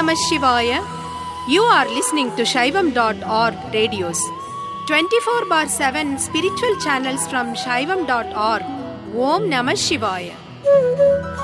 Namah Shivaya. You are listening to Shaivam.org radios. 24 bar 7 spiritual channels from Shaivam.org. Om Namah Shivaya.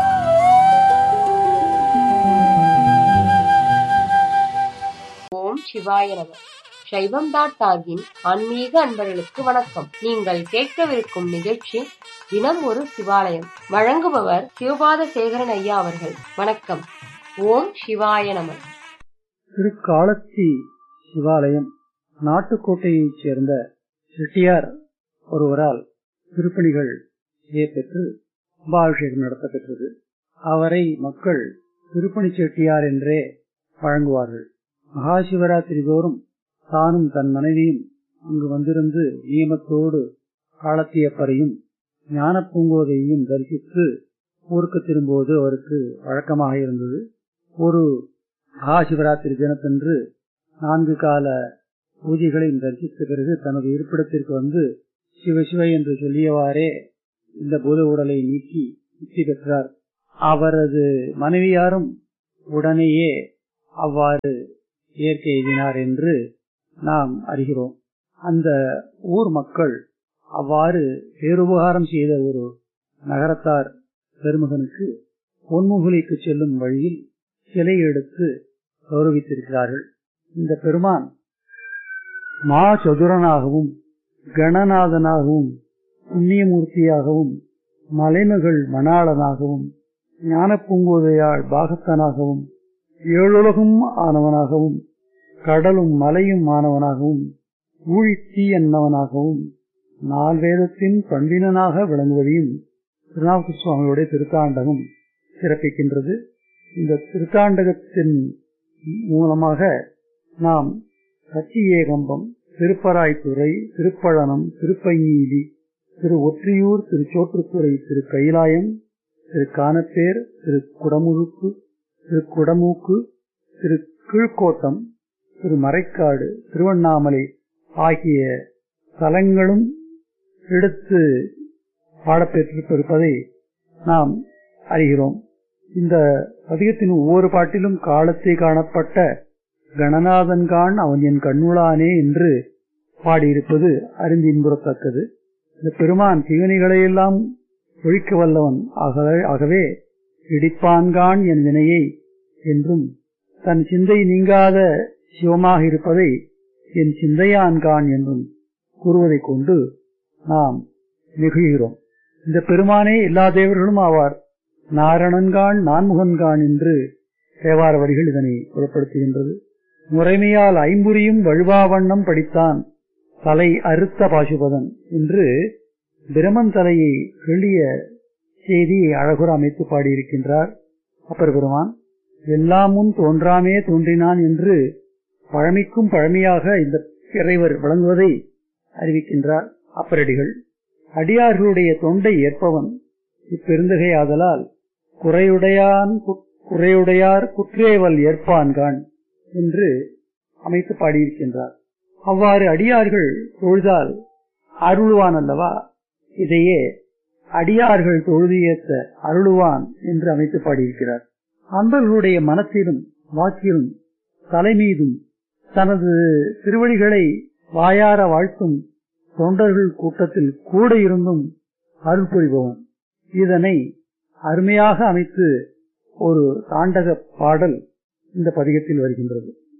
ஓம் சிவாய நம சைவம் dot டாகின் ஆன்மீக அன்பர்களுக்கு வணக்கம் நீங்கள் கேட்கவிருக்கும் நிகழ்ச்சி தினம் ஒரு சிவாலயம் வழங்குபவர் சிவபாத சேகரன் ஐயா அவர்கள் வணக்கம் ஓம் சிவாய நம திருக்காலத்தி சிவாலயம் நாட்டுக்கோட்டையைச் சேர்ந்த செட்டியார் ஒருவரால் திருப்பணிகள் செய்யப்பெற்று கும்பாபிஷேகம் நடத்தப்பெற்றது அவரை மக்கள் திருப்பணி செட்டியார் என்றே வழங்குவார்கள் மகா சிவராத்திரி தோறும் தானும் தன் மனைவியும் அங்கு வந்திருந்து நியமத்தோடு காலத்தியப்பரையும் ஞான பூங்கோதையையும் தரிசித்து ஊருக்கு திரும்புவது அவருக்கு வழக்கமாக இருந்தது ஒரு மகா சிவராத்திரி தினத்தன்று நான்கு கால பூஜைகளையும் தரிசித்த பிறகு தனது இருப்பிடத்திற்கு வந்து சிவ சிவ என்று சொல்லியவாறே இந்த பூத உடலை நீக்கி முக்தி பெற்றார் அவரது மனைவியாரும் உடனேயே அவ்வாறு இயற்கை எய்தினார் என்று நாம் அறிகிறோம் அந்த ஊர் மக்கள் அவ்வாறு பேருபகாரம் செய்த ஒரு நகரத்தார் பெருமகனுக்கு பொன்முகுலிக்கு செல்லும் வழியில் சிலை எடுத்து கௌரவித்திருக்கிறார்கள் இந்த பெருமான் மா சதுரனாகவும் கணநாதனாகவும் புண்ணியமூர்த்தியாகவும் மலைமகள் மணாளனாகவும் ஞான பூங்கோதையாள் பாகத்தனாகவும் ஏழுலகும் ஆனவனாகவும் கடலும் மலையும் ஆனவனாகவும் ஊழித்தீ என்னவனாகவும் நால்வேதத்தின் பண்பினனாக விளங்குவதையும் திருநாவுக்கு சுவாமியுடைய திருத்தாண்டகம் சிறப்பிக்கின்றது இந்த திருத்தாண்டகத்தின் மூலமாக நாம் கச்சியேகம்பம் திருப்பராய்த்துறை திருப்பழனம் திருப்பங்கீதி திரு ஒற்றியூர் திரு சோற்றுத்துறை திரு கைலாயம் திரு கானப்பேர் திரு குடமுழுக்கு திரு குடமூக்கு திரு கீழ்கோட்டம் திரு மறைக்காடு திருவண்ணாமலை ஆகிய தலங்களும் எடுத்து பாடப்பெற்றிருப்பதை நாம் அறிகிறோம் இந்த பதிகத்தின் ஒவ்வொரு பாட்டிலும் காலத்தை காணப்பட்ட கணநாதன்கான் அவன் என் கண்ணுளானே என்று பாடியிருப்பது அறிந்து இன்புறத்தக்கது இந்த பெருமான் தீவனைகளையெல்லாம் ஒழிக்க வல்லவன் ஆகவே இடிப்பான்கான் என் வினையை என்றும் தன் சிந்தை நீங்காத சிவமாக இருப்பதை என் சிந்தையான்கான் என்றும் கூறுவதைக் கொண்டு நாம் நெகிழ்கிறோம் இந்த பெருமானே எல்லா தேவர்களும் ஆவார் நாரணன்கான் நான்முகன்கான் என்று தேவார வரிகள் இதனை புறப்படுத்துகின்றது முறைமையால் ஐம்புரியும் வழுவாவண்ணம் படித்தான் தலை அறுத்த பாசுபதன் என்று பிரமன் தலையை கிள்ளிய செய்தியை அழகுற அமைத்து பாடியிருக்கின்றார் அப்பர் பெருமான் எல்லாம் முன் தோன்றாமே தோன்றினான் என்று பழமைக்கும் பழமையாக இந்த இறைவர் விளங்குவதை அறிவிக்கின்றார் அப்பரடிகள் அடியார்களுடைய தொண்டை ஏற்பவன் இப்பெருந்தகையாதலால் குறையுடையான் குறையுடையார் குற்றேவல் ஏற்பான்கான் என்று அமைத்து பாடியிருக்கின்றார் அவ்வாறு அடியார்கள் தொழுதால் அருளுவான் அல்லவா இதையே அடியார்கள் தொழுது ஏத்த அருளுவான் என்று அமைத்து பாடியிருக்கிறார் அன்பர்களுடைய மனத்திலும் வாக்கிலும் தலைமீதும் தனது திருவடிகளை வாயார வாழ்த்தும் தொண்டர்கள் கூட்டத்தில் கூட இருந்தும் அருள் புரிபவன் இதனை அருமையாக அமைத்து ஒரு தாண்டக பாடல் இந்த பதிகத்தில் வருகின்றது